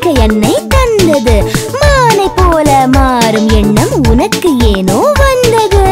மங்கை அன்னை தந்தது மானை போல மாறும் எண்ணம் உனக்கு ஏனோ வந்தது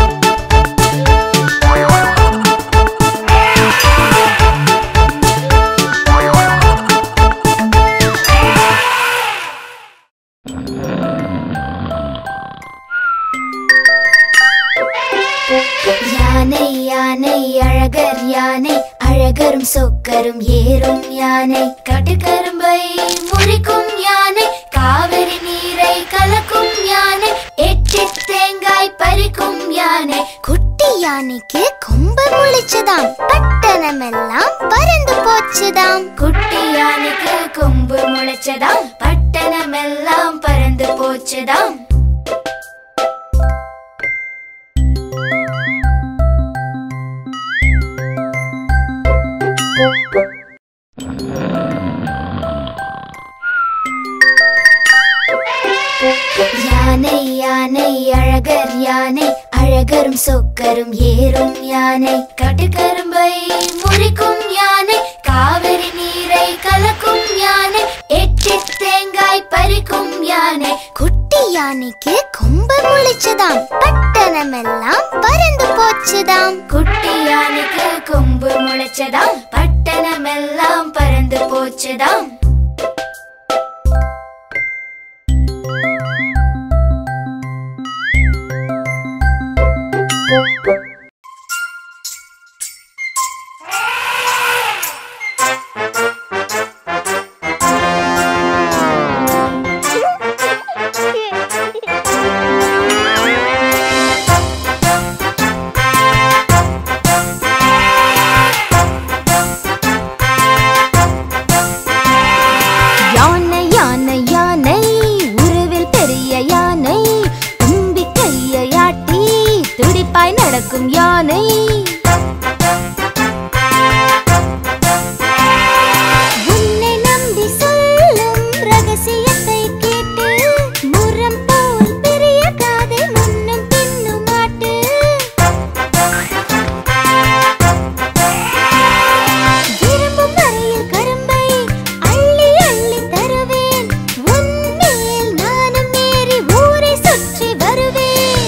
யானை யானை அழகர் யானை அழகரும் சொக்கரும் ஏறும் யானை கட்டுக்கரும்பை முறிக்கும் யானை காவிரி நீரை கலக்கும் யானை எட்டு தேங்காய் பறிக்கும் யானை குட்டி யானைக்கு கொம்பு முளைச்சதாம் பட்டணமெல்லாம் பறந்து போச்சுதாம் குட்டி யானைக்கு கொம்பு முளைச்சதாம் பட்டணமெல்லாம் பறந்து போச்சுதாம் யானை யானை அழகர் யானை அழகரும் சொக்கரும் ஏறும் யானை கட்டுக்கரும்பை முறிக்கும் யானை காவிரி நீரை கலக்கும் யானை எட்டு தேங்காய் பறிக்கும் யானை குட்டி யானைக்கு கொம்பு முளைச்சதாம் பட்டணமெல்லாம் பறந்து போச்சுதாம் குட்டி யானைக்கு கொம்பு முளைச்சதாம் பட்டணமெல்லாம் பறந்து போச்சுதாம் யானை யானை யானை உருவில் பெரிய யானை தும்பி கையாட்டி துடிப்பாய் நடக்கும் யானை உன்னை நம்பி சொல்லும் ரகசியத்தை கேட்டு முரம் போல் பெரிய காதை முன்னும் பின்னும் மாட்டு விரும்பும் வரையில் கரும்பை அள்ளி அள்ளி தருவேன் உன்மேல் நானும் ஏறி ஊரை சுற்றி வருவேன்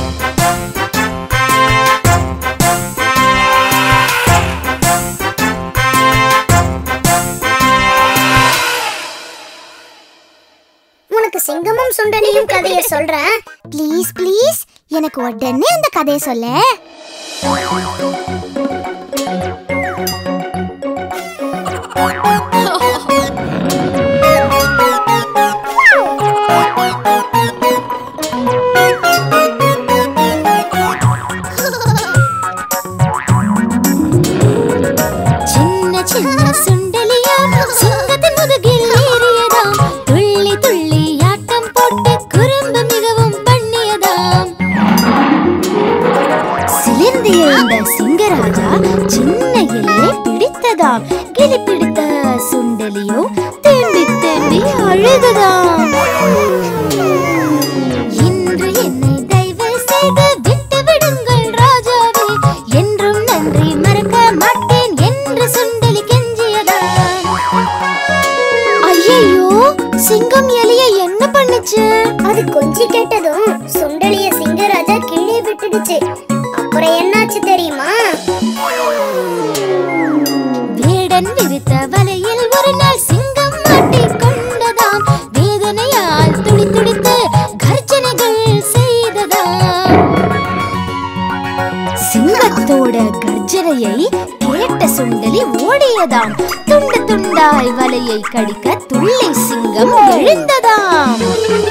உனக்கு சிங்கமும் சுண்டலியும் கதையை சொல்றேன் ப்ளீஸ் ப்ளீஸ் எனக்கு உடனே அந்த கதையை சொல்ல சின்ன சின்ன சுண்டலியா சிங்கத்தின் முதுகில் ஏறியதாம் துள்ளி துள்ளி ஆட்டம் போட்டு குறும்பு மிகவும் பண்ணியதாம் சிலிர்ந்து எழுந்த சிங்கராஜா சின்ன எல்லை பிடித்ததாம் கிளி பிடித்த சுண்டலியோ தேம்பி தேம்பி அழுததாம் இன்று என்னை தயவு செய்து விட்டு விடுங்கள் ராஜாவே என்றும் நன்றி மறக்க மாட்டேன் என்று சுண்டலி கெஞ்சியதாம் ஐயோ சிங்கம் எலிய என்ன பண்ணுச்சு அது கொஞ்சி கேட்டதும் சுண்டலிய சிங்கராஜா கீழே விட்டுடுச்சு அப்புறம் என்னாச்சு தெரியுமா வேடன் விரித்த வலையில் ஒரு நாள் சிங்கம் மாட்டிக் கொண்டதாம் வேதனையால் துடி துடித்து கர்ஜனைகள் செய்ததாம் சிங்கத்தோட கர்ஜனையை கேட்ட சுண்டலி ஓடியதாம் துண்டு துண்டாய் வலையை கடிக்க துள்ளி சிங்கம் எழுந்ததாம்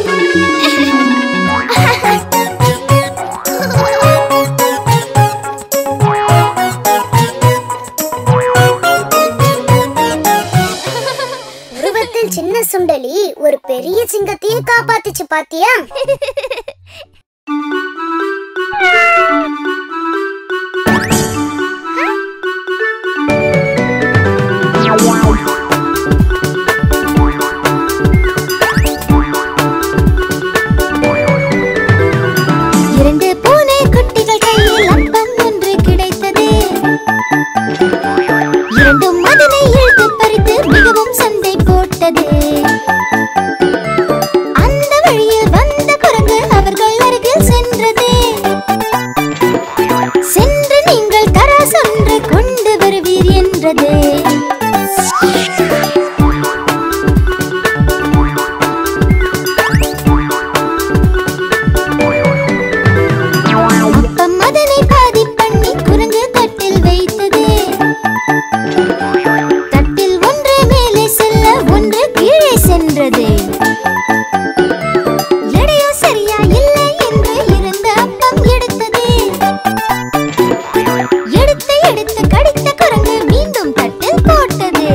உருவத்தில் சின்ன சுண்டலி ஒரு பெரிய சிங்கத்தையே காப்பாத்துச்சு பாத்தியா இரண்டு பூனை குட்டிகள் கையில் அப்பம் ஒன்று கிடைத்தது இரண்டும் அதனை இழுத்து பறித்து மிகவும் சண்டை போட்டது சென்றதே அப்பம் அதனை பாதி பண்ணி குரங்கு தட்டில் வைத்தது தட்டில் ஒன்று மேலே செல்ல ஒன்று கீழே சென்றது எடையோ சரியா இல்லை என்று இருந்த அப்பம் எடுத்தது எடுத்து எடுத்து கடித்த குரங்கு மீண்டும் தட்டில் போட்டது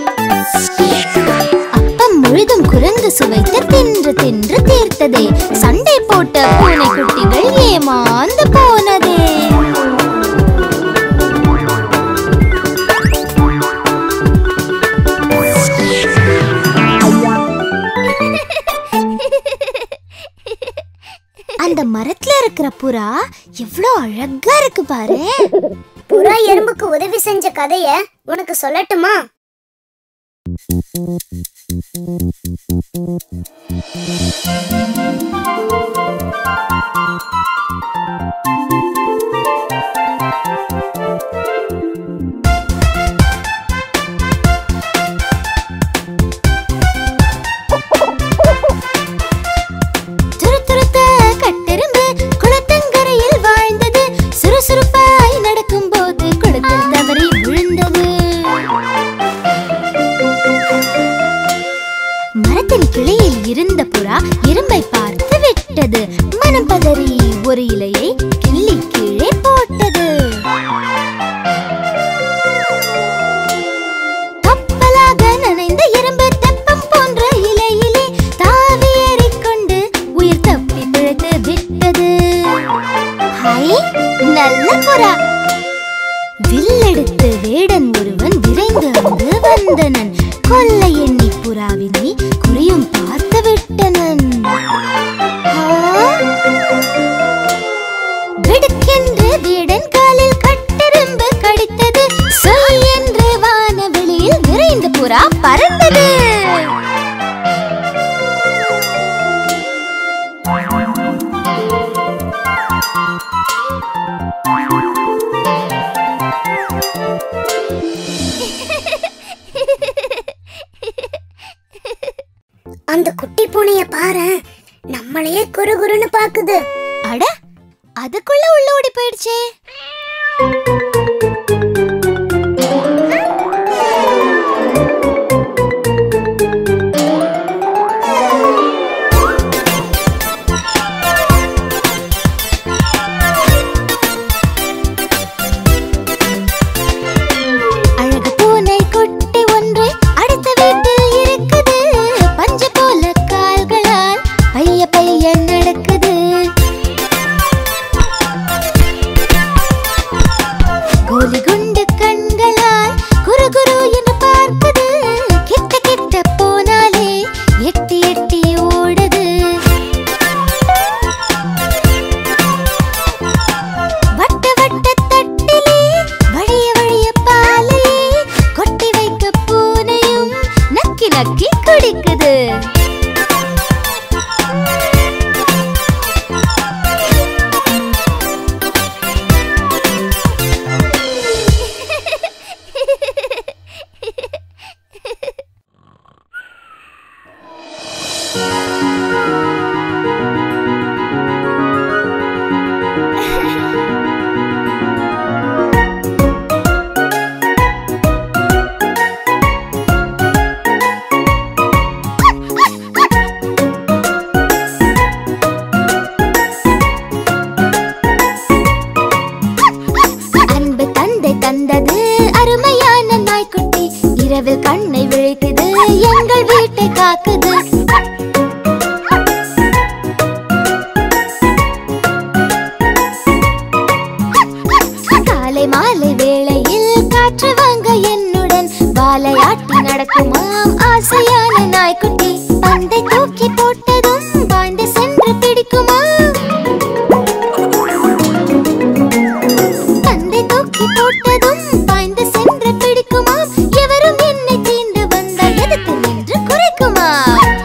அப்பம் முழுதும் குரங்கு சுவைத்து தின்று தின்று தீர்த்ததே சண்டை போட்ட பூனை குட்டிகள் ஏமாந்து போனதே அந்த மரத்துல இருக்கிற புறா எவ்வளோ அழகா இருக்கு பாரு புறா எறும்புக்கு உதவி செஞ்ச கதைய உனக்கு சொல்லட்டுமா துருதுருத்த கட்டெரும்பு குளத்தங்கரையில் வாழ்ந்தது சுறுசுறுப்பாய் நடக்கும் போது குளத்தில் தவறி விழுந்தது மரத்தின் கிளையில் இருந்த புறா எறும்பை பார்த்து விட்டது மனம் பதறி ஒரு இலையை கிள்ளி கீழே போட்டது கப்பலாக நனைந்த எறும்பு தெப்பம் போன்ற இலையிலே தாவி ஏறிக்கொண்டு உயிர் தப்பி பிழைத்து விட்டது ஹை நல்ல புறா வில்லெடுத்து வேடன் ஒருவன் விரைந்து அங்கு வந்தனன் கொல்ல எண்ணி புறாவினை குறியும் பார்த்து விட்டனன் ஆ? வெடுக்கென்று வேடன் காலில் கட்டெரும்பு கடித்தது சொல் என்று வானவெளியில் விரைந்து புறா பறந்தது அந்த குட்டி பூனைய பாரு நம்மளையே குறு குறுன்னு பாக்குது அட அதுக்குள்ள உள்ள ஓடி போயிடுச்சே அழகு பூனை குட்டி ஒன்று அடுத்த வீட்டில் இருக்குது பஞ்சு போல கால்களால் பைய பைய நடக்குது கோலி குண்டு கண்களால் குரு குரு என்று பார்க்குது கிட்ட கிட்ட போனாலே எட்டி எட்டி ஓடுது வட்ட வட்ட தட்டிலே வழிய வழிய பாலையே கொட்டி வைக்க பூனையும் நக்கி நக்கி குடிக்குது அன்பு தந்தை தந்தது அருமையான நாய்க்குட்டி இரவில் கண்ணை விழிக்குது எங்கள் வீட்டை காக்குது காலை மாலை வேளையில் காற்று வாங்க என்னுடன் வாலையாட்டி நடக்குமாம் ஆசையான நாய்க்குட்டி பந்தை தூக்கி போட்டதும் பாய்ந்து சென்று பிடிக்குமா தந்தை தூக்கி போட்டதும் பாய்ந்து சென்று பிடிக்குமாம் எவரும் என்னை தீண்டு வந்தால் எதிர்த்து நின்று குறைக்குமாம்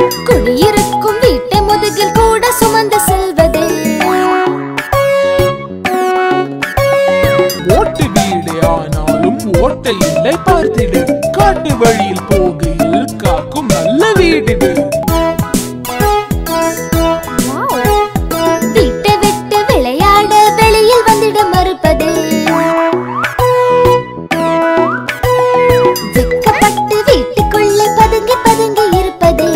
குடியிருக்கும் வீட்டை முதுகில் கூட சுமந்து செல்வது ஓட்டு வீடு ஆனாலும் ஓட்டை இல்லை பார்த்திடு காட்டு வழியில் போகையில் காக்கும் நல்ல வீடிடு வீட்டை விட்டு விளையாட வெளியில் வந்திட மறுப்பது வெக்கப்பட்டு வீட்டுக்குள்ளே பதுங்கி பதுங்கி இருப்பது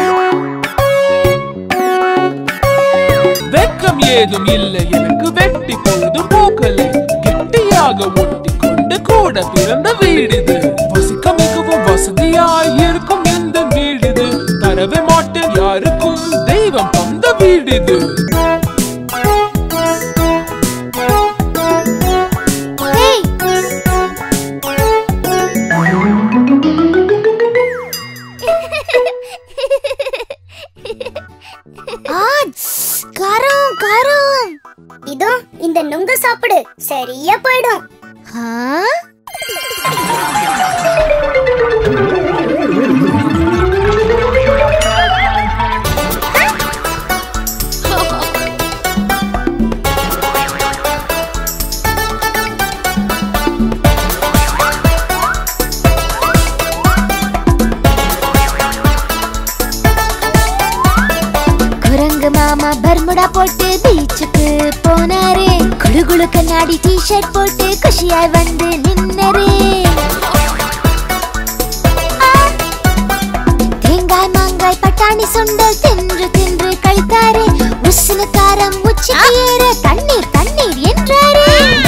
வெட்கம் ஏதும் இல்லை எனக்கு வெட்டி பொழுது போக்கலை கெட்டியாக ஒட்டி கொண்டு கூட பிறந்த வீடிது வசிக்க மிகவும் வசதியாய் இருக்கும் இந்த வீடிது தரவே மாட்டேன் யாருக்கும் தெய்வம் தந்த வீடிது ஏய், ஆ, காரம் காரம் இதோ இந்த நுங்கு சாப்பிடு சரியா போயிடும் ஆ? குரங்கு மாமா பர்முடா போட்டு பீச்சுக்கு போனாரே குளு குளு கண்ணாடி டி-ஷர்ட் போட்டு குஷியாய் வந்து நின்னரே தேங்காய் மாங்காய் பட்டாணி சுண்டல் தின்று தின்று கழித்தாரே உசுனு காரம் உச்சிக்கு ஏற தண்ணீர் தண்ணீர் என்றாரே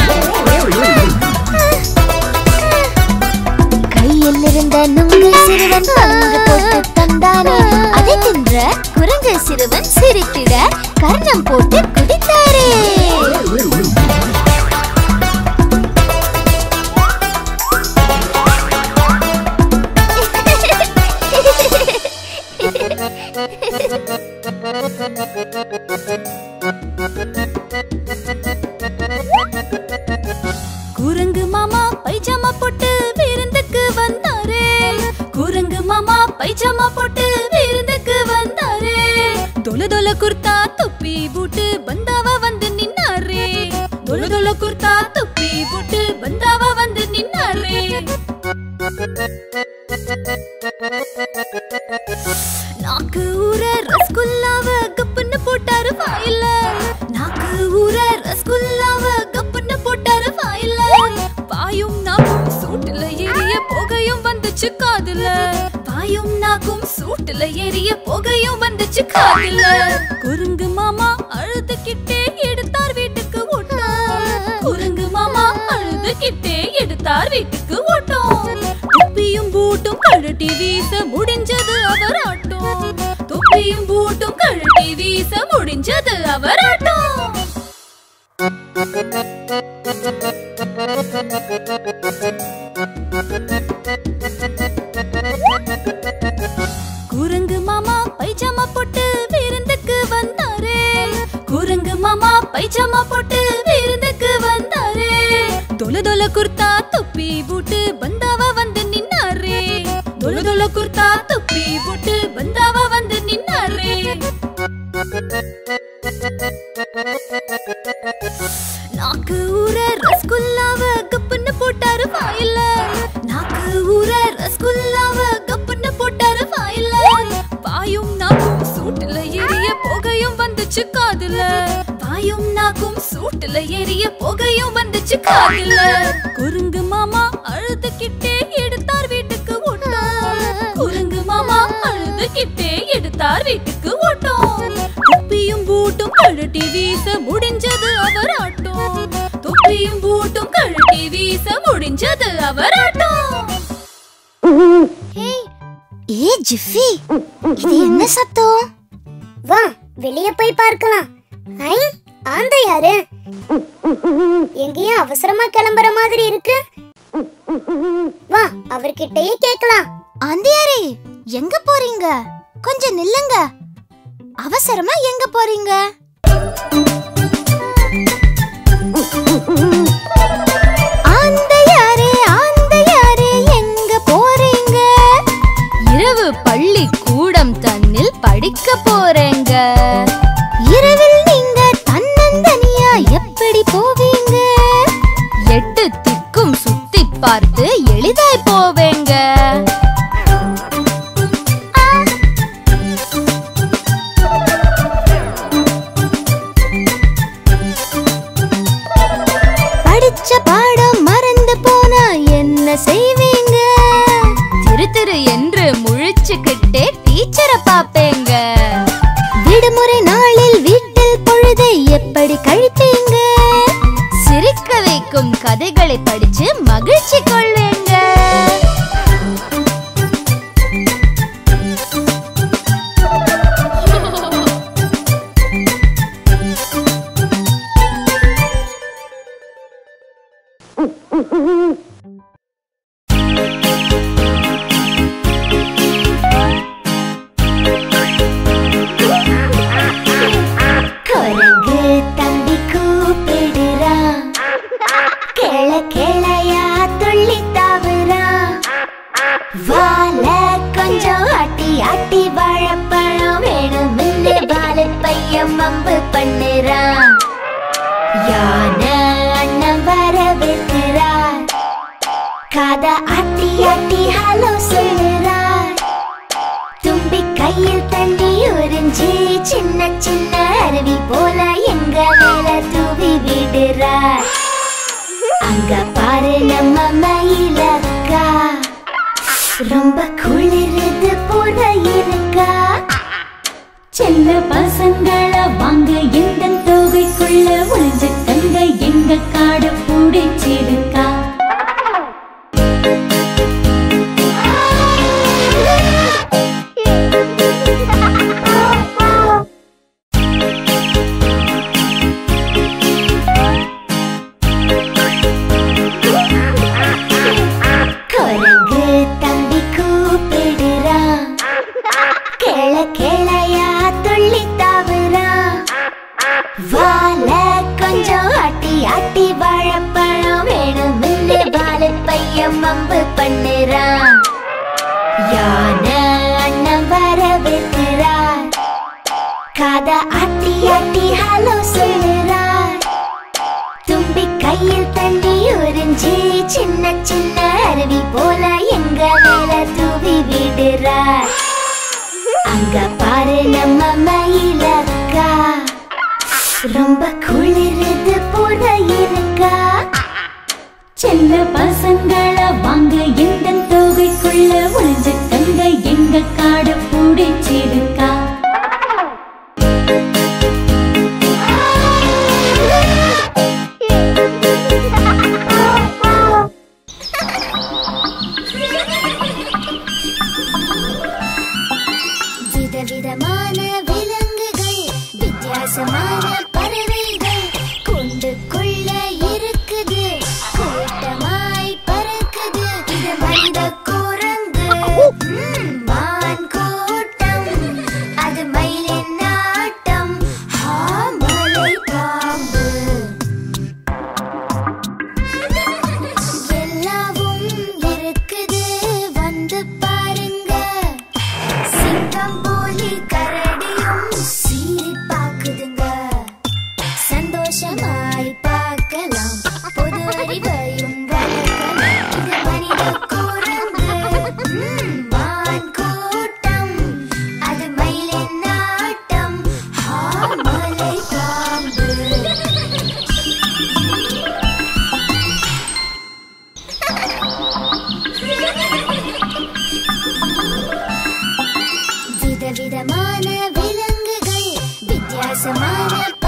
கையில் இருந்த நுங்கு சிறுவன் பங்கு போட்டு தந்தானே அதை தின்ற குரங்கு சிறுவன் சிரித்திட கர்ணம் போட்டு குடித்தாரே குரங்கு மாமா பைஜாமா போட்டு விருந்துக்கு வந்தாரே குரங்கு மாமா பைஜாமா போட்டு விருந்துக்கு வந்தாரே தொல தொல குர்தா தொப்பி போட்டு பந்தாவா வந்து நின்னாரே தொல தொல குர்தா தொப்பி போட்டு பந்தாவா வந்து நின்னாரே நாக்கு ஊற ரசகுல்லாவ கப்புன்னு போட்டாரு வாயில நாக்கு ஊற ரசகுல்லாவ கப்புன்னு போட்டாரு வாயில பாயும் நாக்கும் சூட்டுல எரிய புகையும் வந்துச்சு காதுல பாயும் நாக்கும் சூட்டுல எரிய புகையும் வந்துச்சு காதுல குறுங்கு மாமா அழுதுகிட்டே எடுத்தார் வீட்டுக்கு ஓட்டம் குறுங்கு மாமா அழுதுகிட்டே எடுத்தார் வீட்டுக்கு ஓட்டம் தொப்பியும் பூட்டும் கழட்டி வீச முடிஞ்சது அவர் ஆட்டம் தொப்பியும் பூட்டும் கழட்டி வீச முடிஞ்சது அவர் ஆட்டம் குரங்கு மாமா பைஜாமா போட்டு விருந்துக்கு வந்தாரே குரங்கு மாமா பைஜாமா போட்டு விருந்துக்கு வந்தாரே தொல தொல குர்தா தொப்பி போட்டு பந்தாவா வந்து நின்னாரே தொல தொல குர்தா தொப்பி போட்டு பந்தாவா வந்து நின்னாரே நாக்கு ஊற ரசகுல்லாவ கப்புன்னு போட்டாரு வாயில நாக்கு ஊற ரசகுல்லாவ கப்புன்னு போட்டாரு வாயில பாயும் நாக்கும் சூட்டுல எரிய புகையும் வந்துச்சு காதுல பாயும் நாக்கும் சூட்டுல எரிய புகையும் வந்துச்சு காதுல குறுங்கு மாமா அழுதுகிட்டே எடுத்தார் வீட்டுக்கு ஓட்டம் குறுங்கு மாமா அழுதுகிட்டே எடுத்தார் வீட்டுக்கு ஓட்டம் தொப்பியும் பூட்டும் கழட்டி வீச முடிஞ்சது அவர் ஆட்டம் தொப்பியும் பூட்டும் கழட்டி வீச முடிஞ்சது அவர் ஆட்டம் ஏ ஜிஃபி இது என்ன சத்தம் வா வெளிய போய் பார்க்கலாம் ஐ ஆந்த யாரு எங்கேயும் அவசரமா கிளம்புற மாதிரி இருக்கு வா அவர்கிட்டயே கேக்கலாம் ஆந்தியாரே எங்க போறீங்க கொஞ்சம் நில்லுங்க அவசரமா எங்க போறீங்க ஆந்தையாரே ஆந்தையாரே எங்க போறீங்க இரவு பள்ளி கூடம் தன்னில் படிக்க போறேங்க இரவில் நீங்க தன்னந்தனியா எப்படி போவீங்க எட்டு திக்கும் சுத்தி பார்த்து எளிதாய் போவேங்க படிச்ச பாடம் மறந்து போனா என்ன செய்வீங்க திரு திரு என்று முழிச்சுக்கிட்டே டீச்சரை பாப்பேங்க விடுமுறை நாளில் வீட்டில் பொழுதை எப்படி கழிப்பீங்க சிரிக்க வைக்கும் கதைகளை படிச்சு மகிழ்ச்சி கொள்வேங்க குரங்கு தம்பி கூப்பிடுறான் கிள கிளையா துள்ளி தாவுறான் வாழ கொஞ்சம் ஆட்டி ஆட்டி வாழைப்பழம் வேணும்னு வாழ பையன் மம்பு பண்ணுறான் யானை அண்ணன் வரவேற்கிறார் காத ஆட்டி ஆட்டி ஹலோ சொல்லுறார் தும்பி கையில் தண்ணி உறிஞ்சி சின்ன சின்ன அருவி போல எங்க மேல தூவி விடுறார் அங்க பாரு நம்ம மயிலக்கா ரொம்ப குளிருது போல இருக்கா செல்ல பசங்கள வாங்க எந்த தொகைக்குள்ள ஒளிஞ்சுக்கங்க எங்க காடு பிடிச்சிருக்கா குரங்கு தம்பி கூப்பிடுறான் கிள கிளையா துள்ளி தாவுறான் வாழ கொஞ்சம் ஆட்டி ஆட்டி வாழைப்பழம் வேணும்னு வாழ பையன் மம்பு பண்ணுறான் யானை அண்ணன் வரவேற்கிறார் காத ஆட்டி ஆட்டி ஹலோ சொல்லுறார் தும்பி கையில் தண்ணி உறிஞ்சி சின்ன சின்ன அருவி போல எங்க மேல தூவி விடுறார் அங்க பாரு நம்ம மயிலக்கா ரொம்ப குளிருது போல இருக்கா செல்ல பசங்கள வாங்க எந்த தொகைக்குள்ள ஒளிஞ்சுக்கங்க எங்க காடு பிடிச்சிருக்கா விதவிதமான விலங்குகள் வித்தியாசமான பறவைகள் கூண்டுக்குள்ள இருக்குது கூட்டமாய் பறக்குது இது மனித குரங்கு ம், மான் கூட்டம் அது மயிலின் நாட்டம் ஆ, மலை பாம்பு எல்லாவும் இருக்குது வந்து பாருங்க சிங்கம் போலி கரடியும் சீறி பாக்குதுங்க சந்தோஷமாய் பார்க்கலாம் பொது அறிவையும் வளர்க்கலாம் இது மனித குரங்கு ம், மான் கூட்டம் அது மயிலின் நாட்டம் ஆ, மலை பாம்பு விதவிதமான விலங்குகள் வித்தியாசமான